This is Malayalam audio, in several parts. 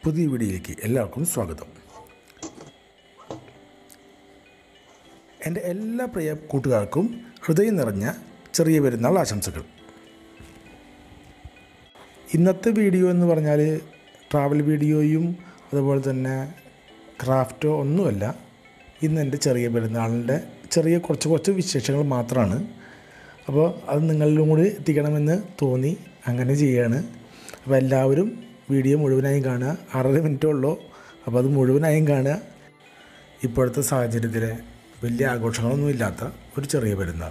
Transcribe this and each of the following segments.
പുതിയ വീഡിയോയിലേക്ക് എല്ലാവർക്കും സ്വാഗതം എൻ്റെ എല്ലാ പ്രിയ കൂട്ടുകാർക്കും ഹൃദയം നിറഞ്ഞ ചെറിയ പെരുന്നാൾ ആശംസകൾ ഇന്നത്തെ വീഡിയോ എന്ന് പറഞ്ഞാൽ ട്രാവൽ വീഡിയോയും അതുപോലെ തന്നെ ക്രാഫ്റ്റോ ഒന്നുമല്ല ഇന്ന് എൻ്റെ ചെറിയ പെരുന്നാളിൻ്റെ ചെറിയ കുറച്ച് കുറച്ച് വിശേഷങ്ങൾ മാത്രമാണ് അപ്പോൾ അത് നിങ്ങളിലും കൂടി എത്തിക്കണമെന്ന് തോന്നി അങ്ങനെ ചെയ്യാണ് അപ്പോൾ എല്ലാവരും വീഡിയോ മുഴുവനായും കാണുക അറുപത് മിനിറ്റേ ഉള്ളൂ അപ്പോൾ അത് മുഴുവനായും കാണുക ഇപ്പോഴത്തെ സാഹചര്യത്തിൽ വലിയ ആഘോഷങ്ങളൊന്നും ഇല്ലാത്ത ഒരു ചെറിയ പെരുന്നാൾ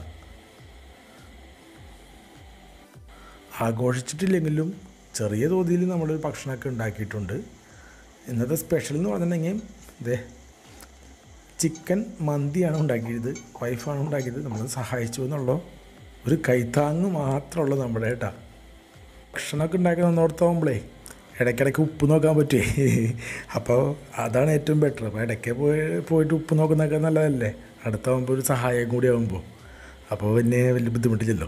ആഘോഷിച്ചിട്ടില്ലെങ്കിലും ചെറിയ തോതിൽ നമ്മൾ ഭക്ഷണമൊക്കെ ഉണ്ടാക്കിയിട്ടുണ്ട് ഇന്നത്തെ സ്പെഷ്യൽ എന്ന് പറഞ്ഞിട്ടുണ്ടെങ്കിൽ ഇതേ ചിക്കൻ മന്തിയാണ് ഉണ്ടാക്കിയത് വൈഫാണ് ഉണ്ടാക്കിയത് നമ്മൾ സഹായിച്ചു എന്നുള്ള ഒരു കൈത്താങ്ങ് മാത്രമുള്ള നമ്മുടെ ഏട്ടാ ഭക്ഷണമൊക്കെ ഉണ്ടാക്കി നന്നോടത്താവുമ്പോഴേ ഇടയ്ക്കിടയ്ക്ക് ഉപ്പ് നോക്കാൻ പറ്റുമേ അപ്പോൾ അതാണ് ഏറ്റവും ബെറ്റർ അപ്പോൾ ഇടയ്ക്ക് പോയി പോയിട്ട് ഉപ്പ് നോക്കുന്നതൊക്കെ നല്ലതല്ലേ അടുത്താവുമ്പോൾ ഒരു സഹായം കൂടി ആകുമ്പോൾ അപ്പോൾ പിന്നെ വലിയ ബുദ്ധിമുട്ടില്ലല്ലോ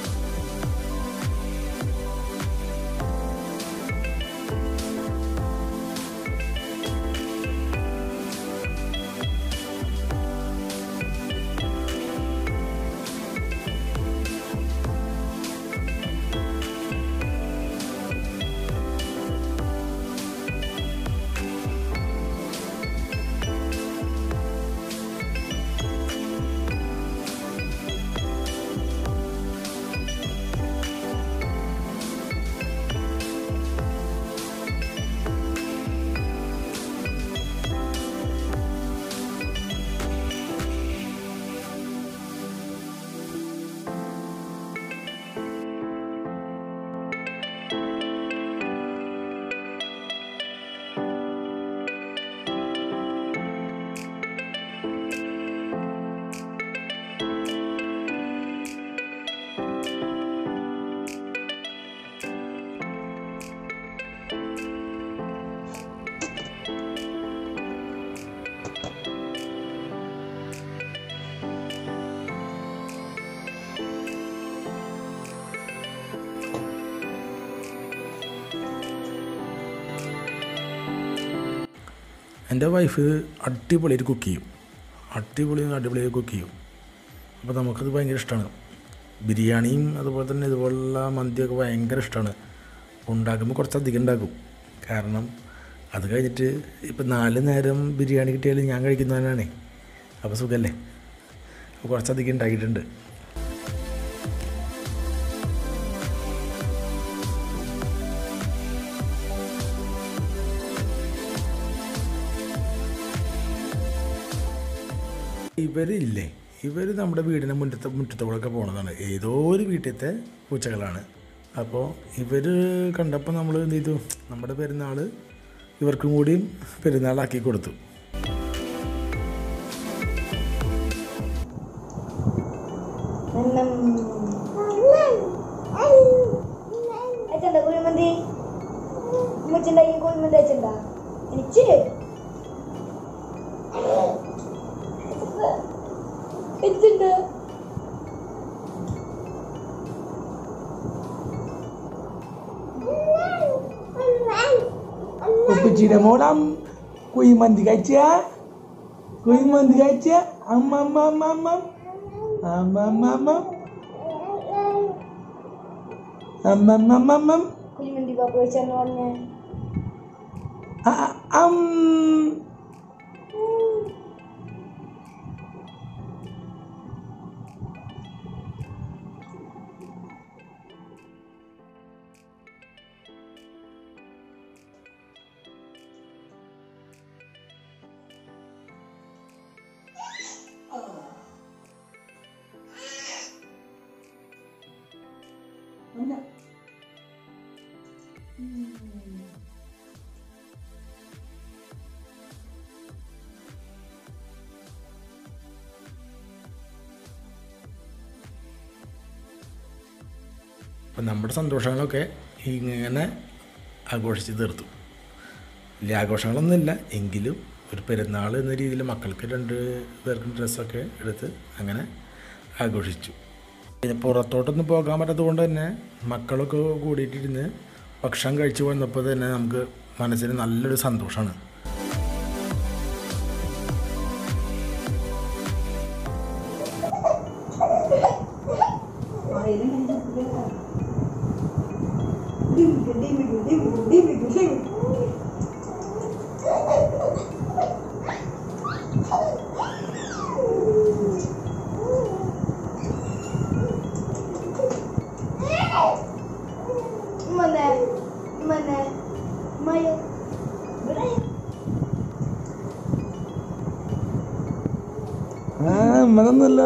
എൻ്റെ വൈഫ് അടിപൊളിയായിട്ട് കുക്ക് ചെയ്യും അടിപൊളി അടിപൊളിയായി കുക്ക് ചെയ്യും അപ്പോൾ നമുക്കത് ഭയങ്കര ഇഷ്ടമാണ് ബിരിയാണിയും അതുപോലെ തന്നെ ഇതുപോലുള്ള മന്തിയൊക്കെ ഭയങ്കര ഇഷ്ടമാണ് ഉണ്ടാക്കുമ്പോൾ കുറച്ചധികം ഉണ്ടാക്കും കാരണം അത് കഴിഞ്ഞിട്ട് ഇപ്പം നാല് നേരം ബിരിയാണി കിട്ടിയാലും ഞാൻ കഴിക്കുന്നവനാണേ അപ്പോൾ സുഖമല്ലേ അപ്പോൾ കുറച്ചധികം ഉണ്ടാക്കിയിട്ടുണ്ട് ഇവരില്ലേ ഇവർ നമ്മുടെ വീടിൻ്റെ മുറ്റത്തെ മുറ്റത്തെ കൂടെ പോണതാണ് ഏതോ ഒരു വീട്ടിലത്തെ പൂച്ചകളാണ് അപ്പോൾ ഇവർ കണ്ടപ്പോൾ നമ്മൾ എന്ത് ചെയ്തു നമ്മുടെ പെരുന്നാൾ ഇവർക്കും കൂടിയും പെരുന്നാളാക്കി കൊടുത്തു അച്ഛണ്ട കുഴിമന്തി ഉമ്മച്ചുണ്ടാക്കി കുഴിമന്തി അച്ഛണ്ട എനിക്ക് അച്ഛണ്ട ഉപ്പച്ചിയുടെ മോളം കുഴിമന്തി കഴിച്ച കുഴിമന്തി കഴിച്ച അമ്മ അമ്മ അമ്മ അമ്മ അമ്മ അമ്മ അമ്മ അമ്മ അമ്മ അമ്മ അമ്മ കുഴിമന്തി പാപ്പ വെച്ചാന്ന് പറഞ്ഞേ ആ, അം. അപ്പം നമ്മുടെ സന്തോഷങ്ങളൊക്കെ ഇങ്ങനെ ആഘോഷിച്ച് തീർത്തു വലിയ ആഘോഷങ്ങളൊന്നുമില്ല എങ്കിലും ഒരു പെരുന്നാൾ എന്ന രീതിയിൽ മക്കൾക്ക് രണ്ട് പേർക്കും ഡ്രസ്സൊക്കെ എടുത്ത് അങ്ങനെ ആഘോഷിച്ചു പിന്നെ പുറത്തോട്ടൊന്നും പോകാൻ പറ്റാത്തത് കൊണ്ട് തന്നെ മക്കളൊക്കെ കൂടിയിട്ടിരുന്ന് ഭക്ഷണം കഴിച്ചു വന്നപ്പോൾ തന്നെ നമുക്ക് മനസ്സിന് നല്ലൊരു സന്തോഷമാണ് Mana? Mana? Maya. Beraya. ആ അമ്മതൊന്നുമല്ലോ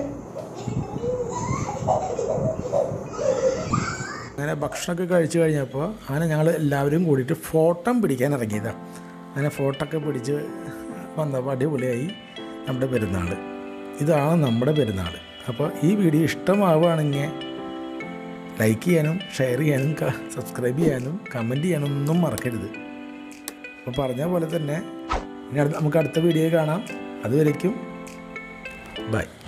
അങ്ങനെ ഭക്ഷണമൊക്കെ കഴിച്ചു കഴിഞ്ഞപ്പോൾ അങ്ങനെ ഞങ്ങൾ എല്ലാവരും കൂടിയിട്ട് ഫോട്ടോ പിടിക്കാൻ ഇറങ്ങിയതാണ് അങ്ങനെ ഫോട്ടോ ഒക്കെ പിടിച്ച് വന്നപ്പോൾ അടിപൊളിയായി നമ്മുടെ പെരുന്നാൾ ഇതാണ് നമ്മുടെ പെരുന്നാൾ അപ്പോൾ ഈ വീഡിയോ ഇഷ്ടമാവുകയാണെങ്കിൽ ലൈക്ക് ചെയ്യാനും ഷെയർ ചെയ്യാനും സബ്സ്ക്രൈബ് ചെയ്യാനും കമൻറ്റ് ചെയ്യാനും ഒന്നും മറക്കരുത് അപ്പോൾ പറഞ്ഞ പോലെ തന്നെ ഇനി അടുത്ത നമുക്ക് അടുത്ത വീഡിയോ കാണാം അതുവരയ്ക്കും ബൈ